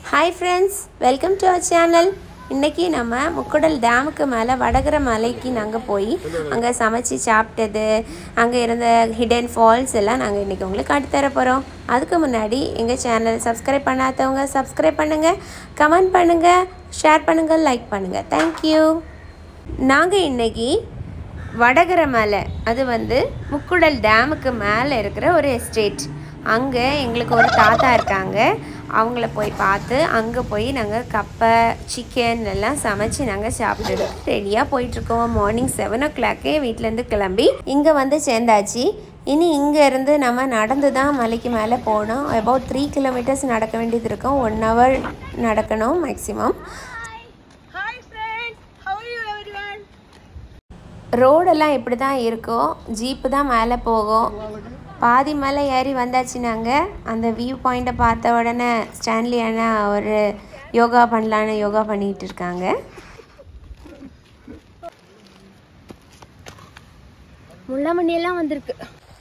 Hi friends welcome to our channel இன்றைக்கி நம்ம முக்குடல் டேமுக்கு மேலே வடகர மலைக்கு நாங்கள் போய் அங்கே சமைச்சு சாப்பிட்டது அங்கே இருந்த ஹிடன் ஃபால்ஸ் எல்லாம் நாங்கள் இன்றைக்கி உங்களுக்கு காட்டி தர போகிறோம் அதுக்கு முன்னாடி எங்கள் சேனல் சப்ஸ்கிரைப் பண்ணாதவங்க சப்ஸ்கிரைப் பண்ணுங்கள் கமெண்ட் பண்ணுங்கள் ஷேர் பண்ணுங்கள் லைக் பண்ணுங்கள் தேங்க்யூ நாங்கள் இன்றைக்கி வடகர மலை அது வந்து முக்குடல் டேமுக்கு மேலே இருக்கிற ஒரு எஸ்டேட் அங்கே எங்களுக்கு ஒரு தாத்தா இருக்காங்க அவங்கள போய் பார்த்து அங்கே போய் நாங்கள் கப்பை சிக்கன் எல்லாம் சமைச்சு நாங்கள் சாப்பிட்டுட்டு ரெடியாக போயிட்டுருக்கோம் மார்னிங் செவன் ஓ கிளாக்கே வீட்டிலேருந்து கிளம்பி இங்கே வந்து சேர்ந்தாச்சு இனி இங்கே இருந்து நம்ம நடந்து தான் மலைக்கு மேலே போகணும் அபவுட் த்ரீ கிலோமீட்டர்ஸ் நடக்க வேண்டியது இருக்கும் ஒன் ஹவர் நடக்கணும் maximum Hi friends, how are you everyone? ரோடெல்லாம் இப்படி தான் இருக்கும் ஜீப்பு தான் மேலே போகும் பாதி மலை ஏறி வந்தாச்சு நாங்கள் அந்த வியூ பாயிண்ட்டை பார்த்த உடனே ஸ்டான்லி அண்ணா ஒரு யோகா பண்ணலான்னு யோகா பண்ணிகிட்டு இருக்காங்க முள்ளமண்ணி எல்லாம் வந்திருக்கு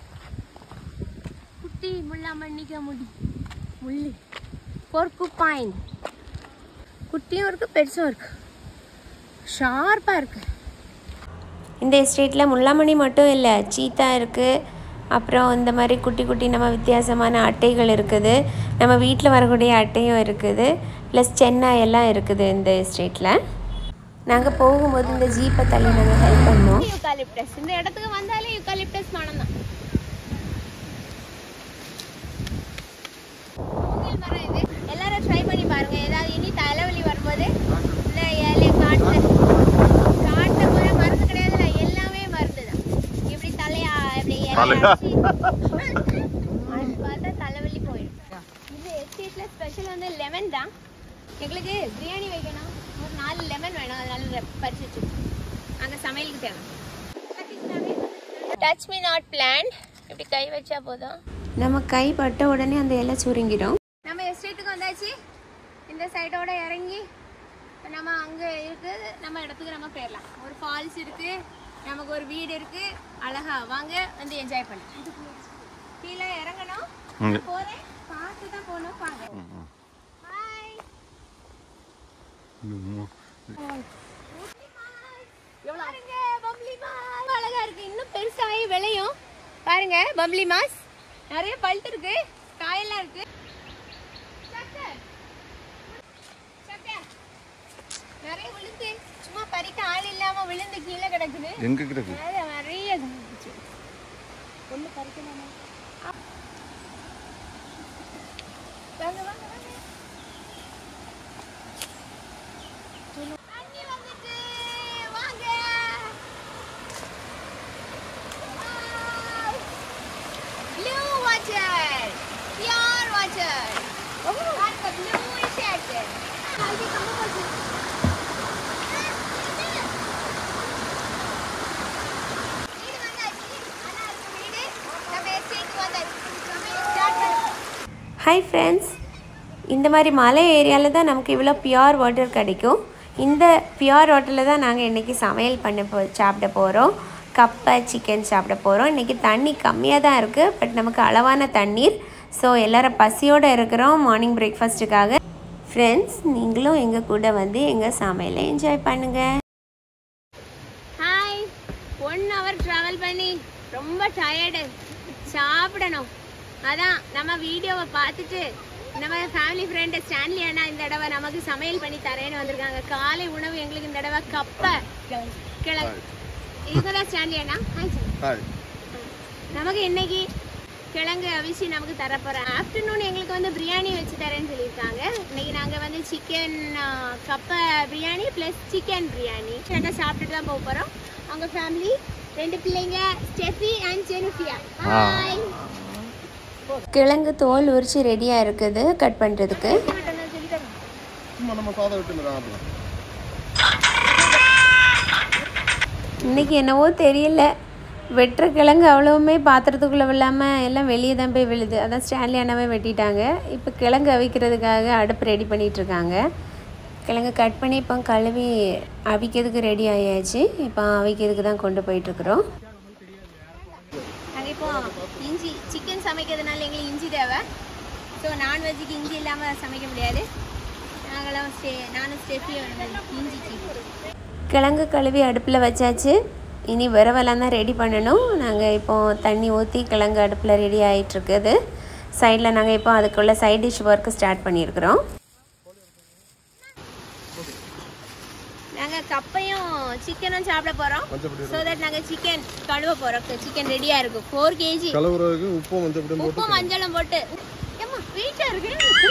குட்டி முள்ளமண்ணிக்க முடி முள்ளு பொறுக்கு பாயின் குட்டியும் இருக்கு பெருசும் இருக்கு ஷார்ப்பாக இருக்கு இந்த எஸ்டேட்டில் முல்லாமணி மட்டும் இல்லை சீத்தா இருக்குது அப்புறம் இந்த மாதிரி குட்டி குட்டி நம்ம வித்தியாசமான அட்டைகள் இருக்குது நம்ம வீட்டில் வரக்கூடிய அட்டையும் இருக்குது ப்ளஸ் சென்னை எல்லாம் இருக்குது இந்த எஸ்டேட்டில் நாங்கள் போகும்போது இந்த ஜீப்பை தள்ளி நாங்கள் ஹெல்ப் பண்ணோம் யூகாலிப்டஸ் இந்த இடத்துக்கு வந்தாலே யூகாலிப்டஸ் மனம் தான் மூங்கில் மரம் இது எல்லாரும் ட்ரை பண்ணி பாருங்க ஏதாவது இனி தலைவலி வரும்போது இந்த இலைய காட்டுல காட்டுல போற மருந்து கிடையாதுல எல்லாமே மருந்து தான் இப்படி தலையா இப்படி இலைய அடிச்சு அது பார்த்தா தலைவலி போயிடும் இந்த எஸ்டேட்ல ஸ்பெஷல் வந்து லெமன் தான் எங்களுக்கு பிரியாணி வைக்கணும் ஒரு நாலு லெமன் வேணும் அதனால ரெ- பறிச்சு வச்சிருக்கோம் அங்க சமையலுக்கு தேவை டச் மீ நாட் பிளான் இப்படி கை வச்சா போதும் நம்ம கை பட்ட உடனே அந்த இலை சுருங்கிடும் நம்ம எஸ்டேட்டுக்கு வந்தாச்சு இந்த சைடோட இறங்கி இப்ப நம்ம அங்க இருக்கு நம்ம இடத்துக்கு நம்ம போயிடலாம் ஒரு ஃபால்ஸ் இருக்கு நமக்கு ஒரு வீடு இருக்கு அழகா வாங்க வந்து என்ஜாய் பண்ணு கீழே இறங்கணும் போறேன் பார்த்து தான் போகணும் பாங்க ஹாய் பாருங்க பப்ளி மாஸ் அழகா இருக்கு இன்னும் பெருசாகி விளையும் பாருங்க பப்ளி மாஸ் நிறைய பழுத்து இருக்கு காயெல்லாம் இருக்கு சக்கை. சக்கை. நிறைய விழுந்து சும்மா பறிக்க ஆள் இல்லாம விழுந்து கீழே கிடக்குது எங்க கிடக்கு நிறைய நிறைய இருந்துச்சு. ஒண்ணு பறிக்கணுமா வாங்க வாங்க வாங்க தண்ணி வந்துட்டு வாங்க ப்ளூ வாட்டர் பியூர் வாட்டர் பாருங்க ப்ளூ ஷர்ட் அது கம்ம போச்சு வீடு வந்தாச்சு அண்ணா இருக்கு வீடு நம்ம எஸ்டேட் வந்தாச்சு ஸ்டார்ட் பண்ணுவோம் ஹாய் ஃப்ரெண்ட்ஸ் இந்த மாதிரி மலை ஏரியாவில் தான் நமக்கு இவ்வளோ பியூர் வாட்டர் கிடைக்கும் இந்த பியூர் வாட்டரில் தான் நாங்கள் இன்றைக்கி சமையல் பண்ண போ சாப்பிட போகிறோம் கப்பை சிக்கன் சாப்பிட போகிறோம் இன்றைக்கி தண்ணி கம்மியாக தான் இருக்குது பட் நமக்கு அளவான தண்ணீர் ஸோ எல்லாரும் பசியோடு இருக்கிறோம் மார்னிங் பிரேக்ஃபாஸ்ட்டுக்காக ஃப்ரெண்ட்ஸ் நீங்களும் எங்கள் கூட வந்து எங்கள் சமையலை என்ஜாய் பண்ணுங்கள் ஹாய் ஒன் ஹவர் ட்ராவல் பண்ணி ரொம்ப டயர்டு சாப்பிடணும் அதான் நம்ம வீடியோவை பார்த்துட்டு நம்ம ஃபேமிலி ஃப்ரெண்டு ஸ்டான்லி அண்ணா இந்த தடவை நமக்கு சமையல் பண்ணி தரேன்னு வந்திருக்காங்க காலை உணவு எங்களுக்கு இந்த தடவை கப்பை கிழங்கு இவங்க தான் ஸ்டான்லி அண்ணா ஹாய் சார் ஹாய் நமக்கு இன்னைக்கு கிழங்கு அவிச்சு நமக்கு தர போகிறேன் ஆஃப்டர்நூன் எங்களுக்கு வந்து பிரியாணி வச்சு தரேன்னு சொல்லியிருக்காங்க இன்னைக்கு நாங்கள் வந்து சிக்கன் கப்பை பிரியாணி ப்ளஸ் சிக்கன் பிரியாணி ரெண்டாக சாப்பிட்டுட்டு தான் போக போகிறோம் அவங்க ஃபேமிலி ரெண்டு பிள்ளைங்க ஸ்டெஃபி அண்ட் ஜெனிஃபியா ஹாய் கிழங்கு தோல் உரிச்சு ரெடியாக இருக்குது கட் பண்ணுறதுக்கு சும்மா நம்ம சாதம் விட்டு தான் இன்னைக்கு என்னவோ தெரியல வெட்டுற கிழங்கு அவ்வளவுமே பாத்திரத்துக்குள்ளே விழாமல் எல்லாம் வெளியே தான் போய் விழுது அதான் ஸ்டான்லி அண்ணாவே வெட்டிட்டாங்க இப்போ கிழங்கு அவிக்கிறதுக்காக அடுப்பு ரெடி பண்ணிகிட்ருக்காங்க கிழங்கு கட் பண்ணி இப்போ கழுவி அவிக்கிறதுக்கு ரெடி ஆயாச்சு இப்போ அவிக்கிறதுக்கு தான் கொண்டு போயிட்டுருக்குறோம் நாங்கள் இப்போ இஞ்சி சிக்கன் சமைக்கிறதுனால எங்களுக்கு இஞ்சி தேவை ஸோ நான்வெஜ்ஜுக்கு இஞ்சி இல்லாமல் சமைக்க முடியாது நாங்களாம் ஸ்டே நானும் ஸ்டெஃபியும் இஞ்சிக்கு கிழங்கு கழுவி அடுப்பில் வச்சாச்சு இனி விரவெல்லாம் தான் ரெடி பண்ணணும் நாங்கள் இப்போ தண்ணி ஊற்றி கிழங்கு அடுப்பில் ரெடி ஆகிட்டுருக்குது சைடில் நாங்கள் இப்போ அதுக்குள்ள சைட் டிஷ் ஒர்க்கு ஸ்டார்ட் பண்ணியிருக்கிறோம் நாங்க கப்பையும் சிக்கனும் சாப்பிட போறோம் மஞ்சப்பொடி ஸோ தட் நாங்க சிக்கன் கழுவ போறோம் சிக்கன் ரெடியா இருக்கு ஃபோர் கேஜி கலவுறதுக்கு உப்பும் மஞ்சள் பொடியும் போட்டு உப்பு மஞ்சளும் போட்டு ஏம்மா ஸ்வீட்டா இருக்கு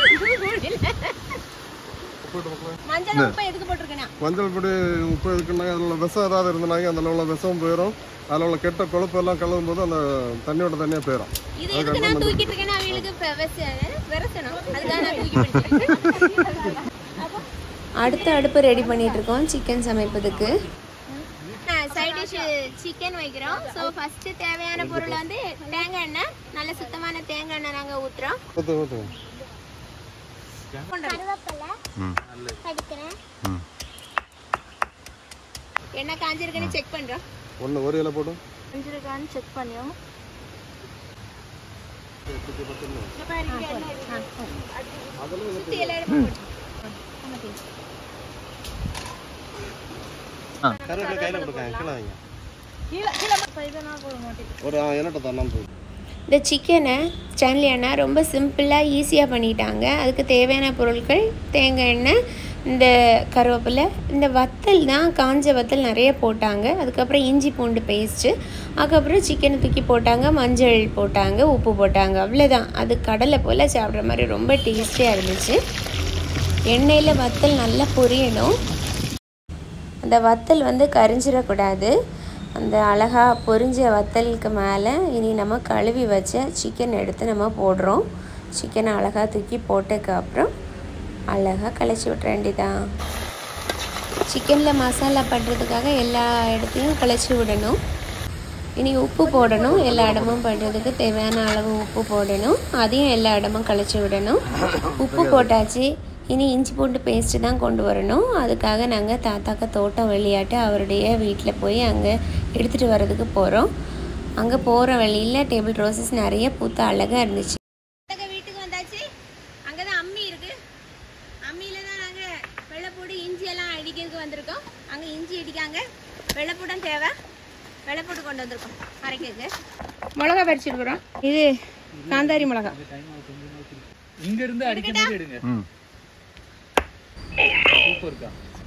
போட்டு பார்க்கலாம். மஞ்சள் உப்பு எதுக்கு போட்டிருக்கேன்னா மஞ்சள் பொடி உப்பு எதுக்குன்னா அதில் விஷம் ஏதாவது இருந்தாங்க அதில் உள்ள விஷம் போயிடும் அதில் உள்ள கெட்ட கொழுப்பு எல்லாம் கலரும் போது அந்த தண்ணியோட தண்ணியாக போயிடும் இது எதுக்கு நான் தூக்கிட்டு இருக்கேன்னா அவங்களுக்கு பெ- வெச- விரசணும் அதுக்காக நான் தூக்கி பிடிச்சிருக்கேன் அடுத்த அடுப்பு ரெடி பண்ணிகிட்ருக்கோம் சிக்கன் சமைப்பதுக்கு சைட் டிஷ் சிக்கன் வைக்கிறோம் ஸோ ஃபர்ஸ்ட் தேவையான பொருள் வந்து தேங்காய் எண்ணெய் நல்ல சுத்தமான தேங்காய் எண்ணெய் நாங்கள் ஊற்றுறோம் ஊற்று ஊற்று எண்ணெய் காஞ்சிருக்குன்னு செக் பண்ணுறோம் ஒன்று ஒரு இலை போட்டு காஞ்சிருக்கான்னு செக் பண்ணியோம் சுற்றி எல்லா இடமும் போட்டு. கருவேப்பிலை கையில் கொடுக்காங்க கீழே வைங்க ஒரு எண்ணெட்டை தரலாம் போகுது இந்த சிக்கனை ஸ்டான்லி அண்ணா ரொம்ப சிம்பிளாக ஈஸியாக பண்ணிட்டாங்க அதுக்கு தேவையான பொருட்கள் தேங்காய் எண்ணெய் இந்த கருவேப்பிலை இந்த வத்தல் தான் காஞ்ச வத்தல் நிறைய போட்டாங்க அதுக்கப்புறம் இஞ்சி பூண்டு பேஸ்ட்டு அதுக்கப்புறம் சிக்கனை தூக்கி போட்டாங்க மஞ்சள் போட்டாங்க உப்பு போட்டாங்க அவ்வளோதான் அது கடலை போல் சாப்பிட்ற மாதிரி ரொம்ப டேஸ்டியாக இருந்துச்சு எண்ணெயில் வத்தல் நல்லா பொரியணும் அந்த வத்தல் வந்து கரிஞ்சிடக்கூடாது அந்த அழகாக பொரிஞ்ச வத்தலுக்கு மேலே இனி நம்ம கழுவி வச்ச சிக்கன் எடுத்து நம்ம போடுறோம் சிக்கனை அழகாக தூக்கி போட்டதுக்கு அப்புறம் அழகாக கழிச்சு விட்ற வேண்டியதான் சிக்கனில் மசாலா பண்ணுறதுக்காக எல்லா இடத்தையும் கழிச்சு விடணும் இனி உப்பு போடணும் எல்லா இடமும் பண்ணுறதுக்கு தேவையான அளவு உப்பு போடணும் அதையும் எல்லா இடமும் கழிச்சு விடணும் உப்பு போட்டாச்சு இனி இஞ்சி பூண்டு பேஸ்ட்டு தான் கொண்டு வரணும் அதுக்காக நாங்கள் தாத்தாக்க தோட்டம் விளையாட்டு அவருடைய வீட்டில் போய் அங்கே எடுத்துகிட்டு வர்றதுக்கு போகிறோம் அங்கே போகிற வழியில் டேபிள் ரோசஸ் நிறைய பூத்த அழகாக இருந்துச்சு அத்தக வீட்டுக்கு வந்தாச்சு அங்கே தான் அம்மி இருக்கு அம்மியில தான் நாங்கள் வெள்ளைப்பூடு இஞ்சி எல்லாம் அடிக்கிறதுக்கு வந்திருக்கோம் அங்கே இஞ்சி அடிக்காங்க வெள்ளைப்பூடம் தேவை வெள்ளைப்பூடு கொண்டு வந்திருக்கோம் அரைக்கிறதுக்கு மிளகா பறிச்சுட்டு போகிறோம் இது காந்தாரி மிளகா இங்க இருந்து அடிக்கும் போது எடுங்க ம் சூப்பர்க்கா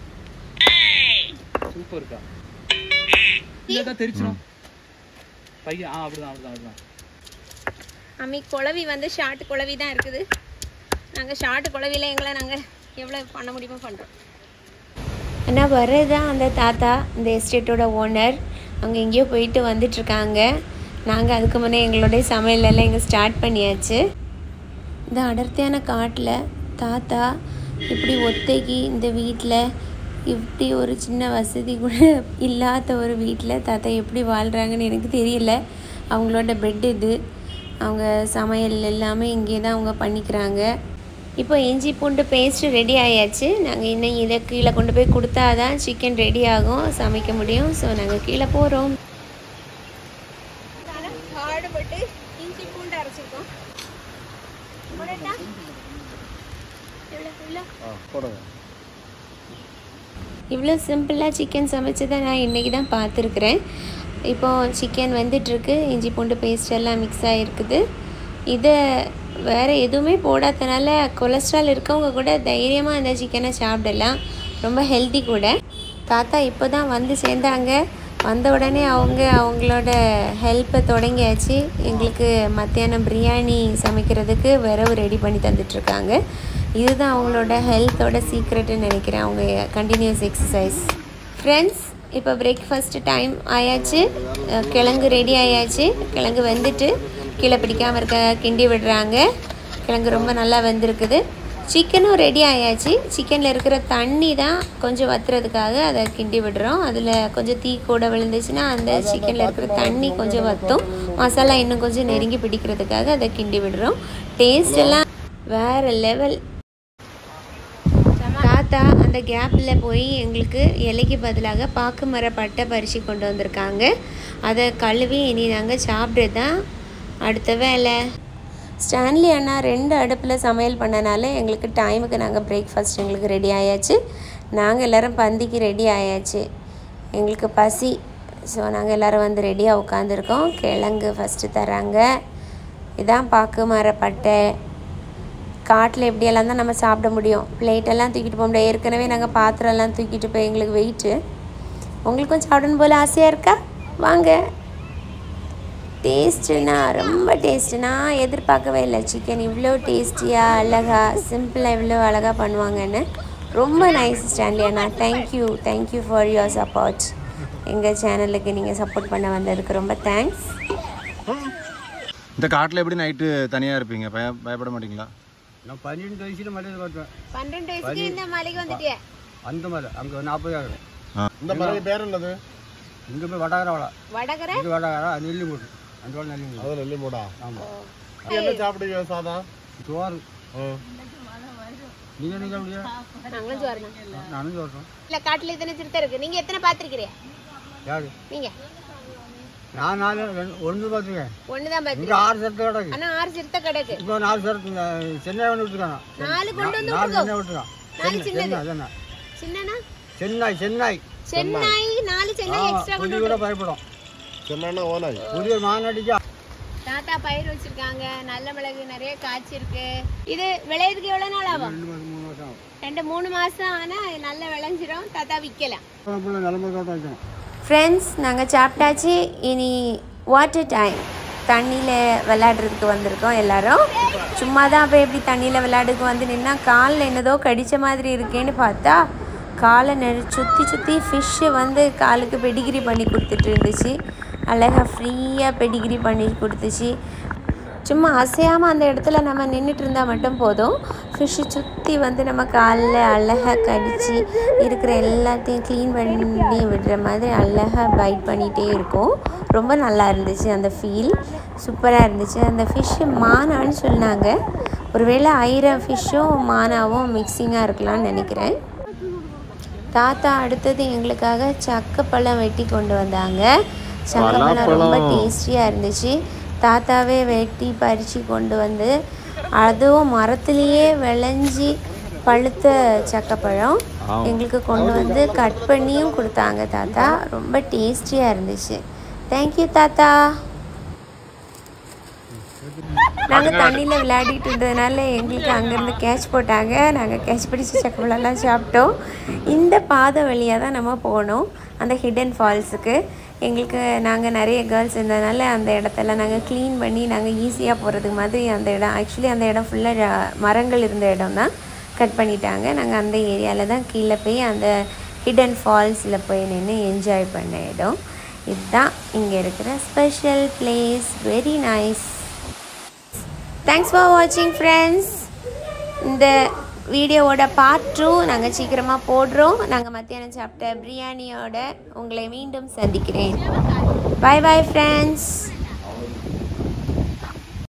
சூப்பர்க்கா இல்லக்கா தெரிச்சிடும் பையன் ஆ அப்படிதான் அப்படிதான் அப்படிதான் அம்மி குழவி வந்து ஷார்ட் குழவி தான் இருக்குது நாங்கள் ஷார்ட் குழவியில் எங்களை நாங்கள் எவ்வளோ பண்ண முடியுமோ பண்ணுறோம் ஆனால் வர்றதுதான் அந்த தாத்தா இந்த எஸ்டேட்டோட ஓனர் அவங்க எங்கேயோ போயிட்டு வந்துட்டுருக்காங்க நாங்கள் அதுக்கு முன்னே எங்களுடைய சமையலெல்லாம் இங்கே ஸ்டார்ட் பண்ணியாச்சு இந்த அடர்த்தியான காட்டில் தாத்தா இப்படி ஒத்தைக்கு இந்த வீட்டில் இப்படி ஒரு சின்ன வசதி கூட இல்லாத ஒரு வீட்டில் தாத்தா எப்படி வாழ்கிறாங்கன்னு எனக்கு தெரியல அவங்களோட பெட் இது அவங்க சமையல் எல்லாமே இங்கே தான் அவங்க பண்ணிக்கிறாங்க இப்போ இஞ்சி பூண்டு பேஸ்ட்டு ரெடி ஆயாச்சு நாங்கள் இன்னும் இதை கீழே கொண்டு போய் கொடுத்தா தான் சிக்கன் ரெடி ஆகும் சமைக்க முடியும் ஸோ நாங்கள் கீழே போகிறோம் பாடுபட்டு இஞ்சி பூண்டு அரைச்சிருக்கோம் போடட்டா? இவ்வளோ இவ்வளோ ஆ போடுங்க இவ்வளோ சிம்பிளாக சிக்கன் சமைச்சதை நான் இன்றைக்கி தான் பார்த்துருக்குறேன் இப்போ சிக்கன் வந்துட்டுருக்கு இஞ்சி பூண்டு பேஸ்ட் எல்லாம் மிக்ஸ் ஆகிருக்குது இதை வேறு எதுவுமே போடாதனால கொலஸ்ட்ரால் இருக்கவங்க கூட தைரியமாக இந்த சிக்கனை சாப்பிடலாம் ரொம்ப ஹெல்த்தி கூட தாத்தா இப்போ தான் வந்து சேர்ந்தாங்க வந்த உடனே அவங்க அவங்களோட ஹெல்ப்பை தொடங்கியாச்சு எங்களுக்கு மத்தியானம் பிரியாணி சமைக்கிறதுக்கு விரவு ரெடி பண்ணி தந்துட்டுருக்காங்க இதுதான் அவங்களோட ஹெல்த்தோட சீக்ரெட்டுன்னு நினைக்கிறேன் அவங்க கண்டினியூஸ் எக்ஸசைஸ் ஃப்ரெண்ட்ஸ் இப்போ பிரேக்ஃபாஸ்ட் டைம் ஆயாச்சு அஹ் கிழங்கு ரெடி ஆயாச்சு கிழங்கு வெந்துட்டு கீழே பிடிக்காமல் இருக்க கிண்டி விடுறாங்க கிழங்கு ரொம்ப நல்லா வெந்திருக்குது சிக்கனும் ரெடி ஆயாச்சு சிக்கனில் இருக்கிற தண்ணி தான் கொஞ்சம் வத்துறதுக்காக அதை கிண்டி விடுறோம் அதில் கொஞ்சம் தீ கூட விழுந்துச்சுன்னா அந்த சிக்கனில் இருக்கிற தண்ணி கொஞ்சம் வத்தும் மசாலா இன்னும் கொஞ்சம் நெருங்கி பிடிக்கிறதுக்காக அதை கிண்டி விடுறோம் டேஸ்ட் எல்லாம் வேறு லெவல் தாத்தா அந்த கேப்பில் போய் எங்களுக்கு இலைக்கு பதிலாக பாக்கு மர பட்டை பறித்து கொண்டு வந்திருக்காங்க அதை கழுவி இனி நாங்கள் சாப்பிட்றது தான் அடுத்த வேலை ஸ்டான்லி அண்ணா ரெண்டு அடுப்பில் சமையல் பண்ணனால எங்களுக்கு டைமுக்கு நாங்கள் பிரேக்ஃபாஸ்ட் எங்களுக்கு ரெடி ஆயாச்சு நாங்கள் எல்லோரும் பந்திக்கு ரெடி ஆயாச்சு எங்களுக்கு பசி ஸோ நாங்கள் எல்லோரும் வந்து ரெடியாக உட்காந்துருக்கோம் கிழங்கு ஃபஸ்ட்டு தராங்க இதான் பாக்கு மரப்பட்டை காட்டில் எப்படியெல்லாம் தான் நம்ம சாப்பிட முடியும் பிளேட்டெல்லாம் தூக்கிட்டு போக முடியாது ஏற்கனவே நாங்கள் பாத்திரம்லாம் தூக்கிட்டு போய் எங்களுக்கு வெயிட்டு உங்களுக்கும் சாப்பிடணும் போல் ஆசையாக இருக்கா வாங்க டேஸ்ட்டுனா ரொம்ப டேஸ்ட்டு நான் எதிர்பார்க்கவே இல்லை சிக்கன் இவ்வளோ டேஸ்டியாக அழகாக சிம்பிளாக இவ்வளோ அழகாக பண்ணுவாங்கன்னு ரொம்ப நைஸ் ஸ்டான்லி அண்ணா thank you thank you for your support எங்கள் சேனலுக்கு நீங்கள் சப்போர்ட் பண்ண வந்ததுக்கு ரொம்ப தேங்க்ஸ் இந்த காட்டில் எப்படி நைட்டு தனியாக இருப்பீங்க பய பயப்பட மாட்டீங்களா நான் பன்னெண்டு வயசுல மலையில் பார்த்தேன் பன்னெண்டு வயசுக்கு இந்த மலைக்கு வந்துட்டியே அந்த மலை அங்கே நாற்பதாயிரம் இந்த மலை பேர் என்னது இங்கே போய் வடகரவளா வடகரை இங்கே வடகரா நெல்லி மூட்டு அந்த வள நெல்லி மூட்டு அது நெல்லி மூடா ஆமாம் என்ன சாப்பிடுவீங்க சாதா சோறு ம். நீங்கள் நீங்கள் அப்படியா நாங்களும் சோறுதான் நானும் சொல்கிறேன் இல்ல காட்டுல இத்தனை சிறுத்தை இருக்கு நீங்க எத்தனை பாத்திருக்கிறீங்க யாரு நீங்க நான் நாலு ரெண்டு ஒன்று பார்த்துருக்கேன் ஒண்ணுதான் இங்கே பாத்திருக்கீங்க ஆறு சரத்து கிடக்கு ஆனா ஆறு சிறுத்தை கிடக்கு இப்போ நாலு சரத்து சென்னை ஒன்று விட்டுருக்காங்க நாலு கொண்டு வந்து நாலு விட்டுருக்கோம். சென்னை விட்டுருக்கான் நாலு சென்னை சின்னது. சென்னை சின்னனா சென்னை சென்னை சென்னை நாலு சென்னை ஆமாம் எக்ஸ்ட்ரா புலி கொண்டு கூட பயப்படும் சொன்னா ஓனாய் புலி ஒரு மாநாட்டிக்கா தாத்தா பயிர் வச்சிருக்காங்க நல்ல மிளகு நிறைய காய்ச்சி இருக்கு இது விளையதுக்கு எவ்வளவு நாள் ஆகும் ரெண்டு மாதம் மூணு வருஷம் ஆகும் ரெண்டு மூணு மாசம் ஆனா நல்லா விளைஞ்சிரும் தாத்தா விக்கலாம் பிள்ளை நிலம்பு தோட்டம் வைக்கணும் ஃப்ரெண்ட்ஸ் நாங்கள் சாப்பிட்டாச்சு இனி வாட்டர் டைம் தண்ணியில் விளையாடுறதுக்கு வந்திருக்கோம் எல்லாரும் சும்மா தான் அப்போ எப்படி தண்ணியில் விளையாடுறதுக்கு வந்து நின்னா காலில் என்னதோ கடித்த மாதிரி இருக்கேன்னு பார்த்தா காலை நெ சுற்றி சுற்றி ஃபிஷ்ஷு வந்து காலுக்கு பெடிகிரி பண்ணி கொடுத்துட்டு இருந்துச்சு அழகாக ஃப்ரீயாக பெடிகிரி பண்ணி கொடுத்துச்சு சும்மா அசையாமல் அந்த இடத்துல நம்ம நின்றுட்டு இருந்தால் மட்டும் போதும் ஃபிஷ்ஷு சுற்றி வந்து நம்ம காலில் அழகாக கடித்து இருக்கிற எல்லாத்தையும் க்ளீன் பண்ணி விடுற மாதிரி அழகாக பைட் பண்ணிகிட்டே இருக்கும் ரொம்ப நல்லா இருந்துச்சு அந்த ஃபீல் சூப்பராக இருந்துச்சு அந்த ஃபிஷ்ஷு மானான்னு சொன்னாங்க ஒருவேளை ஐரம் ஃபிஷ்ஷும் மானாவும் மிக்சிங்காக இருக்கலாம்னு நினைக்கிறேன் தாத்தா அடுத்தது எங்களுக்காக சக்கப்பழம் வெட்டி கொண்டு வந்தாங்க சக்கப்பழம் ரொம்ப டேஸ்டியாக இருந்துச்சு தாத்தாவே வெட்டி பறித்து கொண்டு வந்து அதுவும் மரத்துலேயே விளைஞ்சி பழுத்த சக்கப்பழம் எங்களுக்கு கொண்டு வந்து கட் பண்ணியும் கொடுத்தாங்க தாத்தா ரொம்ப டேஸ்டியாக இருந்துச்சு தேங்க்யூ தாத்தா நாங்கள் தண்ணியில் விளையாடிட்டு இருந்ததுனால எங்களுக்கு அங்கேருந்து கேட்ச் போட்டாங்க நாங்கள் கேட்ச் பிடிச்சி சக்கப்பழம்லாம் சாப்பிட்டோம் இந்த பாதை வழியாக தான் நம்ம போனோம் அந்த ஹிடன் ஃபால்ஸுக்கு எங்களுக்கு நாங்கள் நிறைய கேர்ள்ஸ் இருந்ததுனால அந்த இடத்தெல்லாம் நாங்கள் க்ளீன் பண்ணி நாங்கள் ஈஸியாக போகிறதுக்கு மாதிரி அந்த இடம் ஆக்சுவலி அந்த இடம் ஃபுல்லாக மரங்கள் இருந்த இடம் தான் கட் பண்ணிட்டாங்க நாங்கள் அந்த ஏரியாவில் தான் கீழே போய் அந்த ஹிடன் ஃபால்ஸில் போய் நின்று என்ஜாய் பண்ண இடம் இதுதான் இங்கே இருக்கிற special place very nice thanks for வாட்சிங் ஃப்ரெண்ட்ஸ் இந்த வீடியோவோட பார்ட் டூ நாங்கள் சீக்கிரமாக போடுறோம் நாங்கள் மத்தியானம் சாப்பிட்ட பிரியாணியோட உங்களை மீண்டும் சந்திக்கிறேன் பை பை ஃப்ரெண்ட்ஸ்